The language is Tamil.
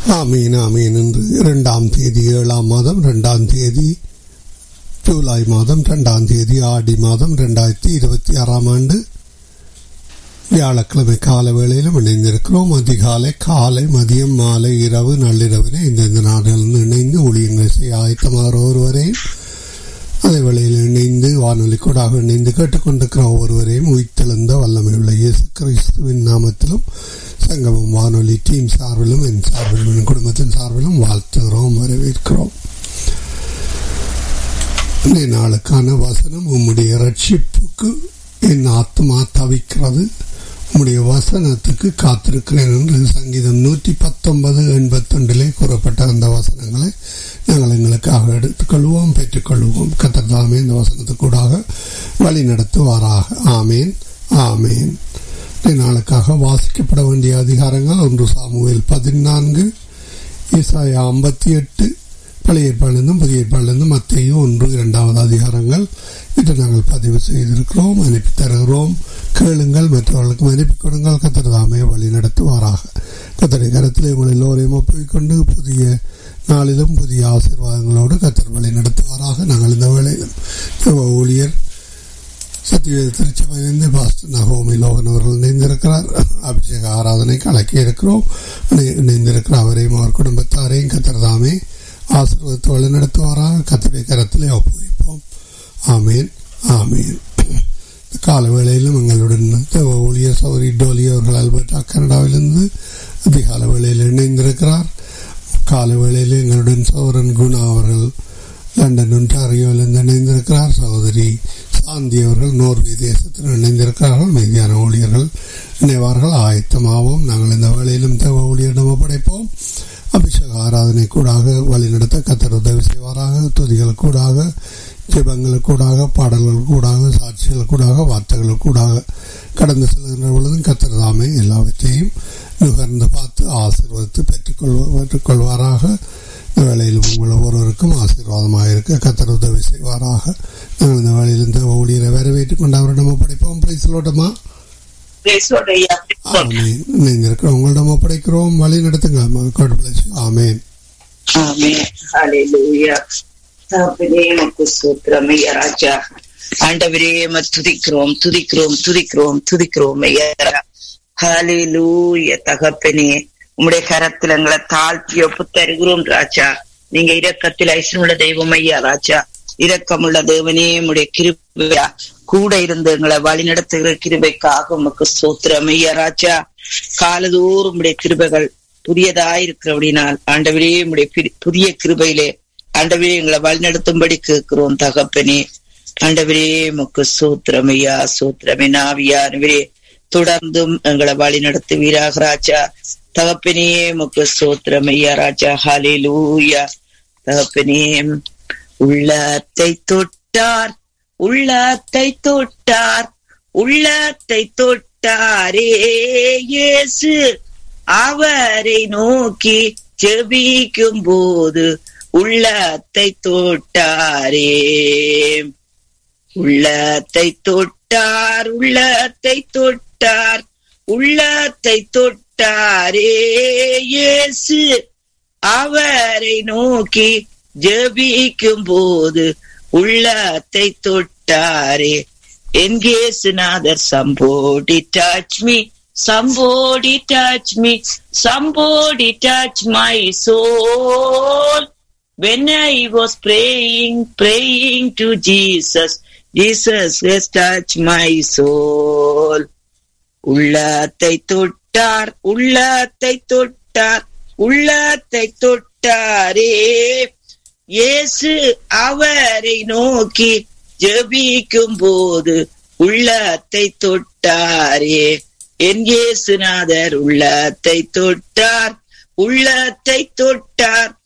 ஆமீன் ஆமீன் என்று இரண்டாம் தேதி ஏழாம் மாதம் இரண்டாம் தேதி ஜூலை மாதம் இரண்டாம் தேதி ஆடி மாதம் ரெண்டாயிரத்தி இருபத்தி ஆறாம் ஆண்டு வியாழக்கிழமை கால வேளையிலும் இணைந்திருக்கிறோம் அதிகாலை காலை மதியம் மாலை இரவு நள்ளிரவிலே இந்தந்த நாடுகளிலிருந்து இணைந்து ஊழியங்கள் செய்ய ஆயத்தமாகிற ஒருவரையும் அதே வேளையில் இணைந்து வானொலி கூடாக இணைந்து கேட்டுக்கொண்டிருக்கிற ஒவ்வொருவரையும் உயிர்த்தெழுந்த வல்லமையுள்ள இயேசு கிறிஸ்துவின் நாமத்திலும் சங்கமம் வானொலி டீம் சார்பிலும் என் சார்பிலும் என் குடும்பத்தின் சார்பிலும் வாழ்த்துகிறோம் வரவேற்கிறோம் இன்றைய நாளுக்கான வசனம் உம்முடைய ரட்சிப்புக்கு என் ஆத்மா தவிக்கிறது உம்முடைய வசனத்துக்கு காத்திருக்கிறேன் என்று சங்கீதம் நூற்றி பத்தொன்பது எண்பத்தொன்றிலே கூறப்பட்ட அந்த வசனங்களை நாங்கள் எங்களுக்காக எடுத்துக்கொள்வோம் பெற்றுக்கொள்வோம் கத்தர்தாமே இந்த வசனத்துக்கூடாக வழி நடத்துவாராக ஆமேன் ஆமேன் நாளுக்காக வாசிக்கப்பட வேண்டிய அதிகாரங்கள் ஒன்று சாமுவேல் பதினான்கு ஈசாயா ஐம்பத்தி எட்டு பழைய ஏற்பாடிலிருந்தும் புதிய ஏற்பாடிலிருந்தும் மத்தையும் ஒன்று இரண்டாவது அதிகாரங்கள் இன்று நாங்கள் பதிவு செய்திருக்கிறோம் அனுப்பி தருகிறோம் கேளுங்கள் மற்றவர்களுக்கும் அனுப்பி கொடுங்கள் கத்திரதாமே வழி நடத்துவாராக கத்தரை கரத்தில் உங்கள் எல்லோரையும் ஒப்புக்கொண்டு புதிய நாளிலும் புதிய ஆசீர்வாதங்களோடு கத்தர் வழி நடத்துவாராக நாங்கள் இந்த வேளையிலும் ஊழியர் சத்தியவேத திருச்சபையிலிருந்து பாஸ்டர் நகோமி லோகன் அவர்கள் இணைந்திருக்கிறார் அபிஷேக ஆராதனைக்கு அழைக்க இருக்கிறோம் இணைந்திருக்கிற அவரையும் அவர் குடும்பத்தாரையும் கத்திரதாமே ஆசீர்வாதத்தை வழிநடத்துவாராக கத்தரை கரத்திலே ஒப்புவிப்போம் ஆமேன் ஆமேன் கால வேளையிலும் எங்களுடன் ஊழியர் சௌரி டோலி அவர்கள் அல்பர்டா கனடாவிலிருந்து அதிகால வேளையில் இணைந்திருக்கிறார் கால வேளையில் எங்களுடன் சௌரன் குணா அவர்கள் லண்டன் ஒன்றாரியோவிலிருந்து இணைந்திருக்கிறார் சகோதரி சாந்தி அவர்கள் நோர்வே தேசத்தில் இணைந்திருக்கிறார்கள் மீதியான ஊழியர்கள் இணைவார்கள் ஆயத்தமாகவும் நாங்கள் இந்த வேளையிலும் தேவ ஊழியரிடம் ஒப்படைப்போம் அபிஷேக ஆராதனை கூடாக வழிநடத்த கத்தர் உதவி செய்வாராக துதிகள் கூடாக ஜெபங்கள் கூடாக பாடல்கள் கூடாக சாட்சிகள் கூடாக வார்த்தைகள் கூடாக கடந்து செல்கின்ற பொழுதும் கத்தர் தாமே எல்லாவற்றையும் நுகர்ந்து பார்த்து ஆசீர்வதித்து பெற்றுக்கொள்வ பெற்றுக்கொள்வாராக இந்த வேளையில் உங்கள் ஒவ்வொருவருக்கும் ஆசீர்வாதமாக இருக்க கத்தர் உதவி செய்வாராக நாங்கள் இந்த வேளையில் இந்த ஊழியரை வரவேற்றுக் கொண்டு அவரிடம் ஒப்படைப்போம் பிரைஸ்லோட்டமா இருக்கிற உங்களிடம் ஒப்படைக்கிறோம் வழி நடத்துங்க ஆமேன் ராஜா ஆண்டவரே துதிக்கிறோம் துதிக்கிறோம் துதிக்கிறோம் துதிக்கிறோம் ஹாலேலூய தகப்பனே உம்முடைய கரத்தில் எங்களை தாழ்த்தி ஒப்பு தருகிறோம் ராஜா நீங்க இரக்கத்தில் ஐஸ்வரமுள்ள தெய்வம் ஐயா ராஜா இரக்கமுள்ள தேவனே உடைய கிருபையா கூட இருந்து எங்களை வழி நடத்துகிற கிருபைக்காக உமக்கு சோத்திரம் ஐயா ராஜா காலதோறும் உடைய கிருபைகள் புதியதாயிருக்கிறபடினால் ஆண்டவரே உடைய புதிய கிருபையிலே ஆண்டவரே எங்களை வழி நடத்தும்படி கேட்கிறோம் தகப்பனே ஆண்டவரே முக்கு சூத்திரம் ஐயா சூத்திரமே நாவியானவரே தொடர்ந்தும் எங்களை வழி நடத்துவீராக ராஜா தகப்பனே முக்கு சோத்திரம் ஐயா ராஜா ஹாலே லூயா தகப்பனே உள்ளத்தை தொட்டார் உள்ளத்தை தொட்டார் உள்ளத்தை தொட்டாரே இயேசு அவரை நோக்கி ஜெபிக்கும் போது உள்ளத்தை தொட்டாரே உள்ளத்தை தொட்டார் உள்ளத்தை தொட்டார் உள்ளத்தை தொட்டாரே இயேசு அவரை நோக்கி ஜபிக்கும் போது உள்ளத்தை தொட்டாரே என்கேசுநாதர் somebody touch me somebody touch me somebody touch my soul when I was praying, praying to Jesus, Jesus has touched my soul. உள்ளத்தை தொட்டார் உள்ளத்தை தொட்டார் உள்ளத்தை தொட்டாரே இயேசு அவரை நோக்கி ஜெபிக்கும் போது உள்ளத்தை தொட்டாரே என் இயேசுநாதர் உள்ளத்தை தொட்டார் உள்ளத்தை தொட்டார்